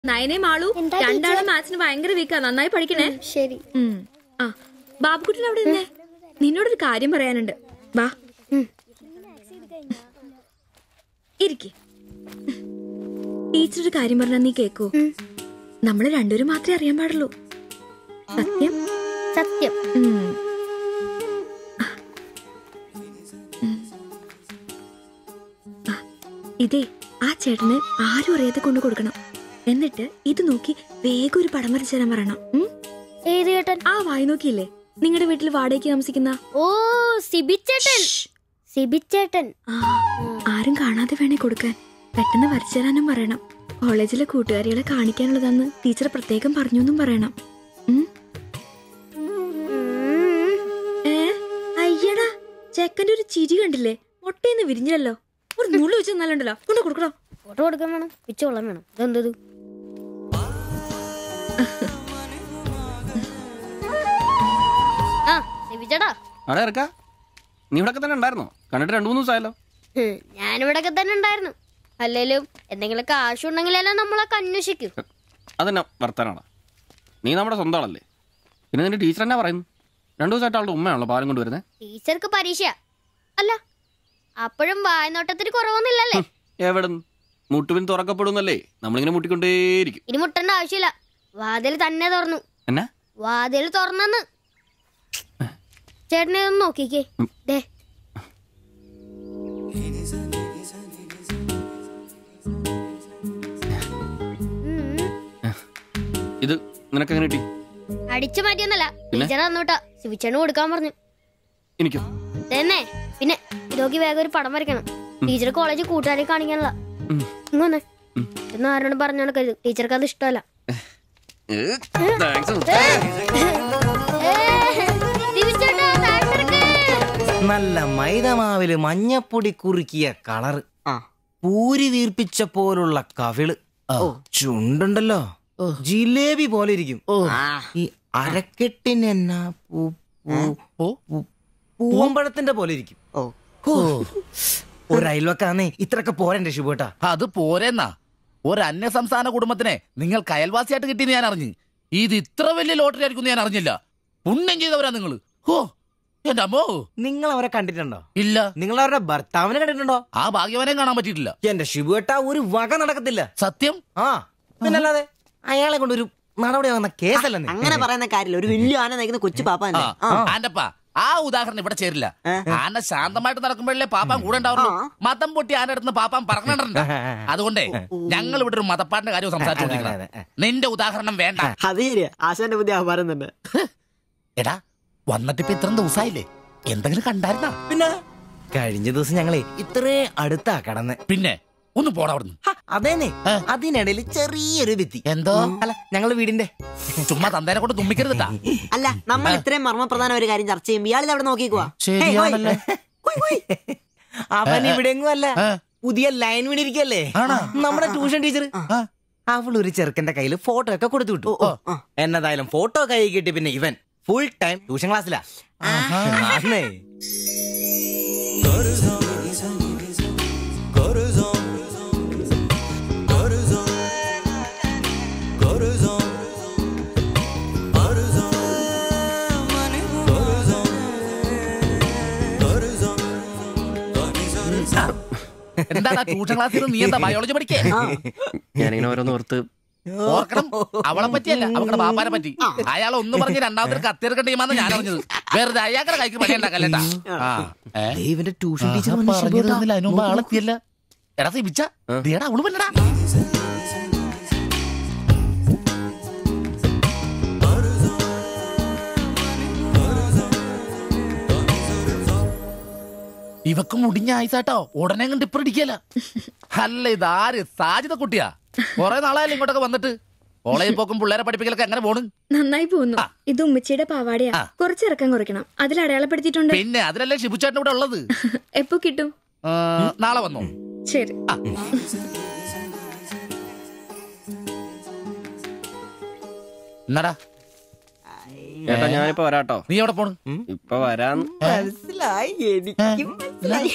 നയനെ മാളു എന്താ രണ്ടാളും മാത്സിന് ഭയങ്കര വീക്കാ നന്നായി പഠിക്കണേ ശരി ഉം. ആ ബാബുക്കുട്ടൻ അവിടെ നിന്നേ നിന്നോടൊരു കാര്യം പറയാനുണ്ട് വാ ഇരിക്കെ ടീച്ചർ ഒരു കാര്യം പറഞ്ഞാ നീ കേക്കൂ നമ്മള് രണ്ടുപേരും മാത്രമേ അറിയാൻ പാടുള്ളൂ സത്യം സത്യം ഉം. ഉം. ആ, ഇതേ ആ ചേട്ടന് ആരും അറിയാതെ കൊണ്ട് കൊടുക്കണം എന്നിട്ട് ഇത് നോക്കി വേഗം ഒരു പടം വരച്ചു തരാൻ പറയണം ഉം? ഏത് ചേട്ടൻ ആ വായി നോക്കിയില്ലേ നിങ്ങളുടെ വീട്ടിൽ വാടകയ്ക്ക് താമസിക്കുന്ന ഓ സിബിച്ചേട്ടൻ സിബിച്ചേട്ടൻ ആ, ആരും കാണാതെ വേണേ കൊടുക്കാൻ പെട്ടെന്ന് വരച്ചു തരാനും പറയണം കോളേജിലെ കൂട്ടുകാരികളെ കാണിക്കാനുള്ളതാന്ന് ടീച്ചർ പ്രത്യേകം പറഞ്ഞു എന്നും പറയണം ഉം? ഏ അയ്യടാ ചെക്കന്റെ ഒരു ചിരി കണ്ടില്ലേ മുട്ടയെന്ന് വിരിഞ്ഞല്ലോ ഒരു നുള്ളു വെച്ച് നല്ലുണ്ടല്ലോ കൊണ്ട് കൊടുക്കണോ ഫോട്ടോ കൊടുക്കാൻ വേണം പിച്ച കൊള്ളാൻ വേണം ഇതെന്തത് ആ സിബിച്ചേട്ടാ അവിടെ ഇറക്ക നീ ഇവിടെ തന്നെ ഉണ്ടായിരുന്നോ കണ്ടിട്ട് രണ്ടു മൂന്ന് ദിവസമായല്ലോ ഹും, ഞാനിവിടൊക്കെ തന്നെ ഉണ്ടായിരുന്നു അല്ലേലും എന്തെങ്കിലും കാശ് ഉണ്ടെങ്കിലെല്ലാം നമ്മളൊക്കെ അന്വേഷിക്കും അതെന്നെ വർത്താനാണ് നീ നമ്മുടെ സ്വന്തം ആളല്ലേ പിന്നെ നിന്റെ ടീച്ചർ എന്നാ പറയുന്നു രണ്ടു ദിവസമായിട്ട് അവളുടെ ഉമ്മയാണല്ലോ പാലം കൊണ്ടുവരുന്നത് ടീച്ചർക്ക് പരീക്ഷ അല്ല അപ്പോഴും വായനോട്ടത്തിന് കുറവൊന്നുമില്ലല്ലേ എവിടെ മുട്ടുവിൻ തുറക്കപ്പെടുന്നല്ലേ നമ്മളിങ്ങനെ മുട്ടിക്കൊണ്ടേയിരിക്കും ഇനി മുട്ടേണ്ട ആവശ്യമില്ല വാതിൽ തന്നെ തുറന്നു എന്നാ വാതിൽ തുറന്നെന്ന് ചേട്ടനെ ഒന്ന് നോക്കിക്കേ ദേ ഉം. ഇത് നിനക്ക് എങ്ങനെ കിട്ടി അടിച്ചു മാറ്റിയൊന്നല്ല ടീച്ചർ തന്നോട്ടാ ശിവിച്ചേണ് കൊടുക്കാൻ പറഞ്ഞു എനിക്കോ തന്നെ പിന്നെ ഇതോക്കി വേഗം ഒരു പടം വരയ്ക്കണം ടീച്ചർ കോളേജിൽ കൂട്ടുകാരെ കാണിക്കാനുള്ള ഉം. ഇങ്ങനെ എന്ന് ആരോടും പറഞ്ഞു നടക്കരുത് ടീച്ചർക്ക് അത് ഇഷ്ടമല്ല ഏ, താങ്ക്സ്. ഏ, ശിവിച്ചേട്ടാ, thanks ഇருக்கு. നല്ല മൈദമാവില് മഞ്ഞപ്പൊടി കുറുക്കിയ കളറ് പൂരി വീർപ്പിച്ച പോലുള്ള കവിള് ചുണ്ടുണ്ടല്ലോ ജിലേബി പോലെ ഇരിക്കും ഈ അരക്കെട്ടിന് എന്നാ പൂ- പൂ- പൂ- പൂവമ്പഴത്തിന്റെ പോലെ ഇരിക്കും ഹോ. ഒരു അയൽവക്കാന്നേ ഇത്രയൊക്കെ പോരന്റെ ശുഭേട്ടാ അത് പോരെന്നാ ഒരു അന്യ സംസ്ഥാന കുടുംബത്തിനെ നിങ്ങൾക്ക് അയൽവാസിയായിട്ട് കിട്ടിയെന്ന് ഞാൻ അറിഞ്ഞു ഇത് ഇത്ര വലിയ ലോട്ടറി ആയിരിക്കും ഞാൻ അറിഞ്ഞില്ല പുണ്യം ചെയ്തവരാ നിങ്ങൾ ഓ എന്റെ അമ്മോ നിങ്ങൾ അവരെ കണ്ടിട്ടുണ്ടോ ഇല്ല നിങ്ങൾ അവരുടെ ഭർത്താവിനെ കണ്ടിട്ടുണ്ടോ ആ ഭാഗ്യവനെ കാണാൻ പറ്റിയിട്ടില്ല എന്റെ ശുഭേട്ട ഒരു വക നടക്കത്തില്ല സത്യം ആ പിന്നല്ലാതെ അയാളെ കൊണ്ട് ഒരു നടപടി ആവുന്ന കേസല്ലെന്ന് അങ്ങനെ പറയുന്ന കാര്യമില്ല ഒരു വലിയ ആന നയിക്കുന്ന കൊച്ചു പാപ്പാനല്ലേ ആ. ആന്റപ്പ ആ ഉദാഹരണം ഇവിടെ ചേരില്ല ആന ശാന്തമായിട്ട് നടക്കുമ്പോഴല്ലേ പാപ്പാൻ കൂടെ ഉണ്ടാവുള്ളൂ മതം പൊട്ടി ആന അടുത്ത് പാപ്പാൻ പറഞ്ഞിട്ടുണ്ട് അതുകൊണ്ടേ ഞങ്ങൾ ഇവിടെ ഒരു മതപ്പാടിന്റെ കാര്യം സംസാരിച്ചുകൊണ്ടിരിക്കണം നിന്റെ ഉദാഹരണം വേണ്ട അത് ശരിയാ ആശാന്റെ പുതിയ ആഹാരം തന്നെ എടാ വന്നിട്ട് ഇപ്പൊ ഇത്രയും ദിവസമായില്ലേ എന്തെങ്കിലും കണ്ടായിരുന്നാ പിന്നെ കഴിഞ്ഞ ദിവസം ഞങ്ങളെ ഇത്രേ അടുത്താ കടന്ന് പിന്നെ ഒന്ന് പോടാ അവിടുന്ന് ഹ, അതേനെ ഏ? അതിനിടയിൽ ചെറിയൊരു ഭിത്തി എന്തോ അല്ല ഞങ്ങള് വീടിന്റെ ചുമ്മാ തന്തേനെ കൊണ്ട് തുമ്മിക്കരുതട്ടാ അല്ല നമ്മൾ ഇത്രയും മർമ്മപ്രധാന ഒരു കാര്യം ചർച്ച ചെയ്യുമ്പോൾ ഇയാളിത് അവിടെ നോക്കിക്കുവാ ശരിയാണല്ലോ അവൻ ഇവിടെ എങ്ങും അല്ല ഏ? പുതിയ ലൈൻ വീണിരിക്കല്ലേ ആണോ? നമ്മുടെ ട്യൂഷൻ ടീച്ചർ അവൾ ഒരു ചെറുക്കന്റെ കയ്യിൽ ഫോട്ടോ ഒക്കെ കൊടുത്തു വിട്ടു എന്നതായാലും ഫോട്ടോ കൈ കിട്ടി പിന്നെ ഇവൻ ഫുൾ ടൈം ട്യൂഷൻ ക്ലാസ്സിലാ ആന്നേ. എന്താടാ ട്യൂഷൻ ക്ലാസ്സിൽ നീ എന്താ ബയോളജി പഠിക്കേ ഞാനിങ്ങനെ ഓരോന്ന് ഓർത്ത് ഓർക്കണം അവളെ പറ്റിയല്ല അവളുടെ ബാപ്പാനെ പറ്റി അയാൾ ഒന്ന് പറഞ്ഞ് രണ്ടാമത്തെ കത്തിയെടുക്കേണ്ട ടീമാന്ന് ഞാൻ അറിഞ്ഞത് വെറുതെ അയാളുടെ കൈക്ക് പണി ഉണ്ടാക്കല്ലേട്ടാ ആ ഏ? ദേ ഇവന്റെ ട്യൂഷൻ ടീച്ചർ ആഹാ, വന്ന് പറഞ്ഞത് ശിവട്ടാ. തന്നില്ല, അതിന് മുമ്പ് ആളെത്തിയല്ല എടാ സിബിച്ച ദേടാ അവള് വന്നടാ ഇവക്ക് മുടിഞ്ഞ ആയിസാട്ടോ ഉടനെ കണ്ട് ഇപ്പടിക്കല അല്ല ഇതാര് സാജിത കുട്ടിയാ കൊറേ നാളായാലും ഇങ്ങോട്ടൊക്കെ വന്നിട്ട് കോളേജിൽ പോക്കും പിള്ളേരെ പഠിപ്പിക്കലൊക്കെ എങ്ങനെ പോണ് നന്നായി പോകുന്നു ഇത് ഉമ്മച്ചിയുടെ പാവാടയാ കുറച്ച് ഇറക്കം കുറയ്ക്കണം അതിൽ അടയാളപ്പെടുത്തിയിട്ടുണ്ട് പിന്നെ അതിലല്ലേ ഷിബുച്ചേട്ടൻ ഇവിടെ ഉള്ളത് എപ്പോ കിട്ടും ആ, നാളെ വന്നോ ശരി എന്നടാ ചേട്ടാ ഞാനിപ്പോ വരാട്ടോ നീ എവിടെ പോണ് ഇപ്പൊ വരാന്ന് മനസ്സിലായി എനിക്ക് മനസ്സിലായി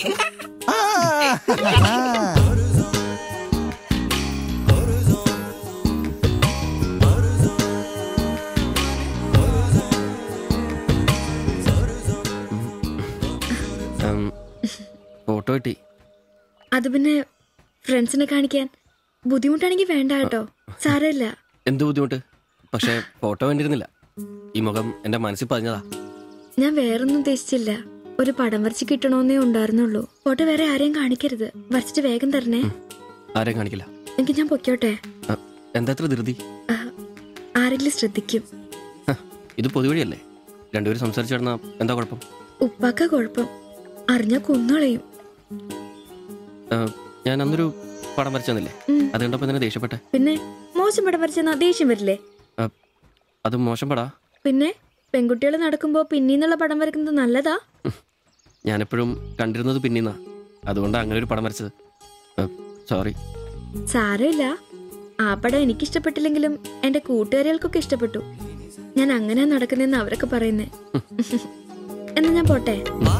ഫോട്ടോ കിട്ടി അത് പിന്നെ ഫ്രണ്ട്സിനെ കാണിക്കാൻ ബുദ്ധിമുട്ടാണെങ്കിൽ വേണ്ട കേട്ടോ സാരമില്ല എന്ത് ബുദ്ധിമുട്ട് പക്ഷേ ഫോട്ടോ വേണ്ടിയിരുന്നില്ല ഈ മുഖം എൻ്റെ മനസ്സിൽ പതിഞ്ഞതാ ഞാൻ വേറൊന്നും ഉദ്ദേശിച്ചില്ല ഒരു പടം വരച്ച് കിട്ടണമെന്നേ ഉണ്ടായിരുന്നുള്ളൂ ഫോട്ടോ വേറെ ആരെയും കാണിക്കരുത് വരച്ചിട്ട് വേഗം തരണേ ആരെയും കാണിക്കില്ല എനിക്ക് ഞാൻ പൊയ്ക്കോട്ടെ ആ, എന്താ ഇത്ര ധൃതി ആ, ആരെങ്കിലും ശ്രദ്ധിക്കും ഹ, ഇത് പൊതുവഴിയല്ലേ രണ്ടുപേരും സംസാരിച്ചു കിടന്നാ എന്താ കുഴപ്പം ഉപ്പാക്ക കുഴപ്പം അറിഞ്ഞാ കൊന്നുകളയും ആ, ഞാൻ അന്നൊരു പടം വരച്ചു തന്നില്ലേ ഉം. അത് കണ്ടപ്പോൾ തന്നെ ദേഷ്യപ്പെട്ടെ പിന്നെ മോശം പടം വരച്ചെന്നാ ദേഷ്യം വരില്ലേ ആ, അത് മോശം പടാ പിന്നെ പെൺകുട്ടികൾ നടക്കുമ്പോ പിന്നീന്നുള്ള പടം വരക്കുന്നത് നല്ലതാ ഞാനെപ്പോഴും കണ്ടിരുന്നത് പിന്നീന്നാ അതുകൊണ്ടാണ് അങ്ങനെ ഒരു പടം വരച്ചത് സോറി സാരമില്ല ആ പടം എനിക്ക് ഇഷ്ടപ്പെട്ടില്ലെങ്കിലും എന്റെ കൂട്ടുകാരികൾക്കൊക്കെ ഇഷ്ടപ്പെട്ടു ഞാൻ അങ്ങനെ നടക്കുന്നതെന്ന് അവരൊക്കെ പറയുന്നേ എന്നാ ഞാൻ പോട്ടെ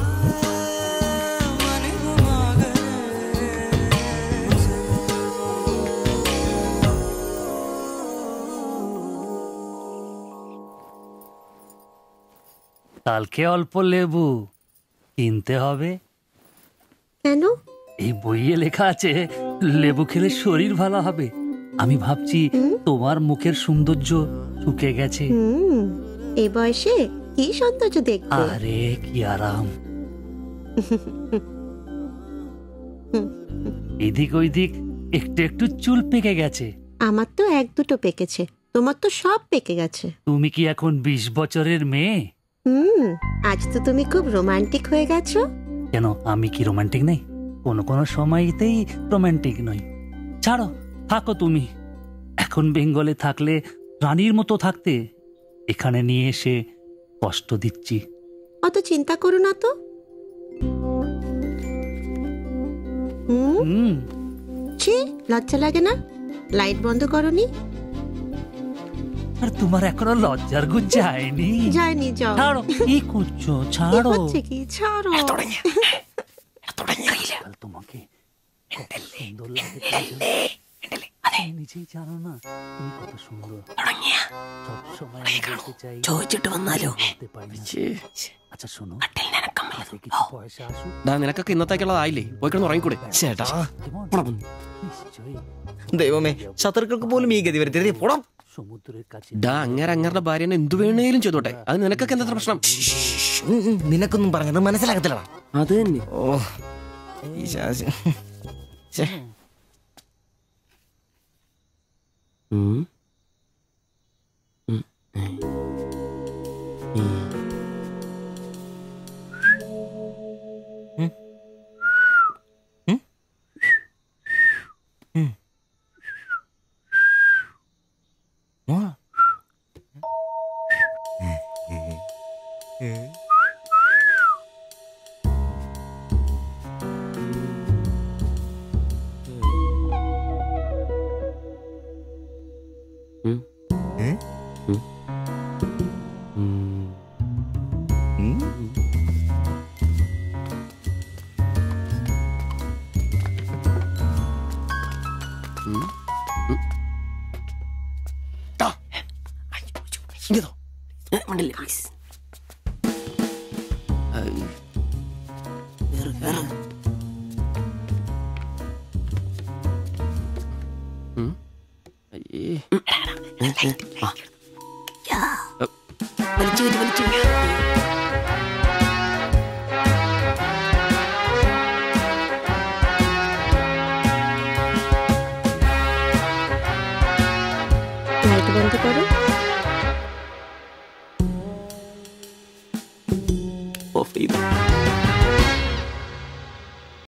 কালকে অল্প লেবু কিনতে হবে কেন এই বইয়ে লেখা আছে লেবু খেলে শরীর ভালো হবে আমি ভাবছি তোমার মুখের সৌন্দর্য শুকে গেছে হুম এ বয়সে কি সৌন্দর্য দেখবে আরে কি আরাম এদিক ওইদিক একটু একটু চুল পেকে গেছে আমার তো এক দুটো পেকেছে তোমার তো সব পেকে গেছে তুমি কি এখন বিশ বছরের মেয়ে হুম আজ তো তুমি খুব রোমান্টিক হয়ে গেছো কেন আমি কি রোমান্টিক নেই কোনো কোনো সময়তেই রোমান্টিক নই ছাড়ো থাকো তুমি এখন বেঙ্গলে থাকলে রানীর মতো থাকতে এখানে নিয়ে এসে কষ্ট দিচ্ছি অত চিন্তা করো না তো হুম হুম ছি লজ্জা লাগে না লাইট বন্ধ করনি আর তোমার এখনো লজ্জার গুণ যায়নি যায়নি যাও ছাড়ো কি করছো কি ছাড়ো হচ্ছে কি ছাড়ো কাল তোমাকে কত সুন্দর লাগে তুমি নিজেই জানো না তুমি কত সুন্দর সব সময় আমি বলতে চাই ചോദിച്ചിട്ട് വന്നാലോ বলতে পারি না আচ্ছা শোনো হাতে কিছু পয়সা আসুক ഡാ നിനക്കൊക്കെ ഇന്നത്തേക്കുള്ളതായില്ലേ പോയി കിടന്ന് ഉറങ്ങിക്കൂടെ ചേട്ടാ কেমন নিশ্চয়ই ദൈവമേ ശത്രുക്കൾക്ക് പോലും ഈ ഗതി വരുത്തരുത് പോടാം সমুদ্রের কাছে ഡാ അങ്ങേരെ അങ്ങേരുടെ ഭാര്യനെ എന്തു വേണേലും ചെയ്തോട്ടെ അത് നിനക്കൊക്കെ എന്താ പ്രശ്നം ഉം, ഉം, നിനക്കൊന്നും പറഞ്ഞത് മനസ്സിലാകത്തില്ലടാ അത് തന്നെ ഓ ഈ ശാസി ശ്ശേ. ഉം. ഉം. ഉം. ഓ. ഉം. ഏ? ഉം. ഉം. ഉം. ഉം. ഇങ്ങതോ. മണ്ടില്ലേ പ്ലീസ് ഐ. വേറെ വേറെ ഉം. അയ്യേ. വലിച്ചു കയറ്റി വലിച്ചു കയറ്റി. লাইট বন্ধ করো ഓഫ് ചെയ്തു